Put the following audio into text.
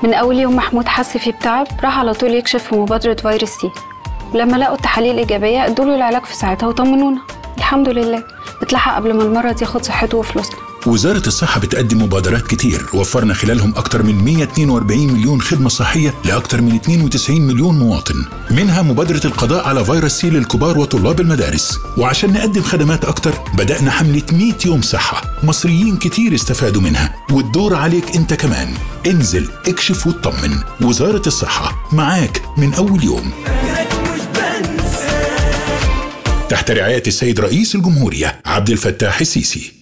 من اول يوم محمود حس فيه بتعب راح على طول يكشف في مبادره فيروس سي ولما لقوا التحاليل ايجابيه ادوا له العلاج في ساعتها وطمنونا الحمد لله اتلحق قبل ما المرض ياخد صحته وفلوسنا وزارة الصحة بتقدم مبادرات كتير وفرنا خلالهم أكتر من 142 مليون خدمة صحية لأكتر من 92 مليون مواطن منها مبادرة القضاء على فيروس سي للكبار وطلاب المدارس وعشان نقدم خدمات أكتر بدأنا حملة 100 يوم صحة مصريين كتير استفادوا منها والدور عليك أنت كمان انزل اكشف واطمن وزارة الصحة معاك من أول يوم تحت رعاية السيد رئيس الجمهورية عبد الفتاح السيسي